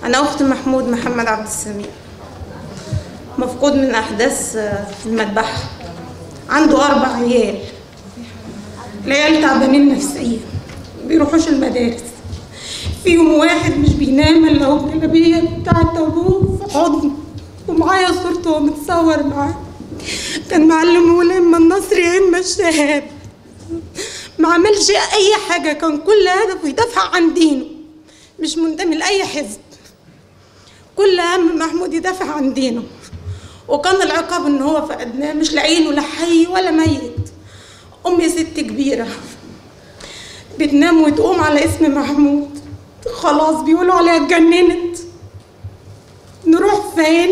أنا أخت محمود محمد عبد السميع مفقود من أحداث المذبحة عنده أربع عيال العيال تعبانين نفسيا بيروحوش المدارس فيهم واحد مش بينام إلا هو الجلابية بتاعت أبوه في حضنه ومعايا صورته وهو متصور معاه كان معلمه لما النصر يا إما الشهاب ما عملش أي حاجة كان كل هدفه يدافع عن دينه مش منتمي لأي حزب كل هم محمود يدافع عن دينه وكان العقاب ان هو فقدناه مش لاقيينه لا حي ولا ميت امي ست كبيره بتنام وتقوم على اسم محمود خلاص بيقولوا عليها اتجننت نروح فين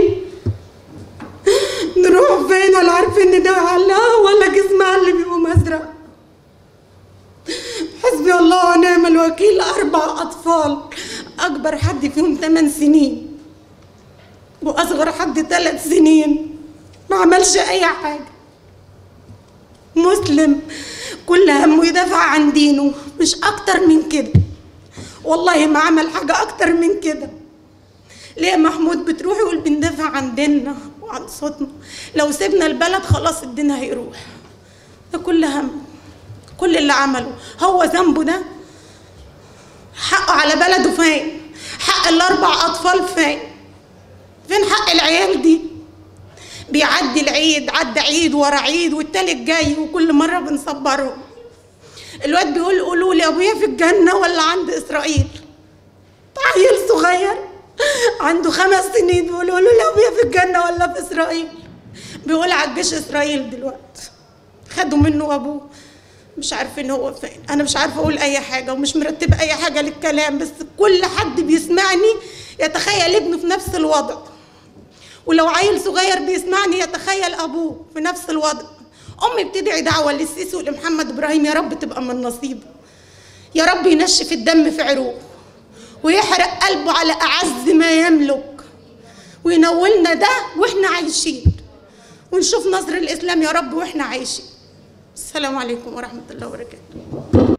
نروح فين ولا عارفين ندور عليها ولا جسمها اللي بيقوم ازرق حسبي الله ونعم الوكيل اربع اطفال اكبر حد فيهم 8 سنين واصغر حد ثلاث سنين ما عملش اي حاجه مسلم كل همه يدافع عن دينه مش اكتر من كده والله ما عمل حاجه اكتر من كده ليه محمود بتروح يقول بندافع عن ديننا وعن صوتنا لو سيبنا البلد خلاص الدين هيروح ده كل هم كل اللي عمله هو ذنبه ده حقه على بلده فين حق الاربع اطفال فين فين حق العيال دي بيعدي العيد عدى عيد ورا عيد والتالت جاي وكل مره بنصبرهم الواد بيقول قولوا لي ابويا في الجنه ولا عند اسرائيل عيل صغير عنده خمس سنين بيقول قولوا لي ابويا في الجنه ولا في اسرائيل بيقول على الجيش اسرائيل دلوقتي خدوا منه ابوه مش عارفين هو فين انا مش عارفه اقول اي حاجه ومش مرتبه اي حاجه للكلام بس كل حد بيسمعني يتخيل ابنه في نفس الوضع ولو عيل صغير بيسمعني يتخيل ابوه في نفس الوضع امي بتدعي دعوه للسيسي ولمحمد ابراهيم يا رب تبقى من نصيبه يا رب ينشف الدم في عروقه ويحرق قلبه على اعز ما يملك وينولنا ده واحنا عايشين ونشوف نصر الاسلام يا رب واحنا عايشين السلام عليكم ورحمه الله وبركاته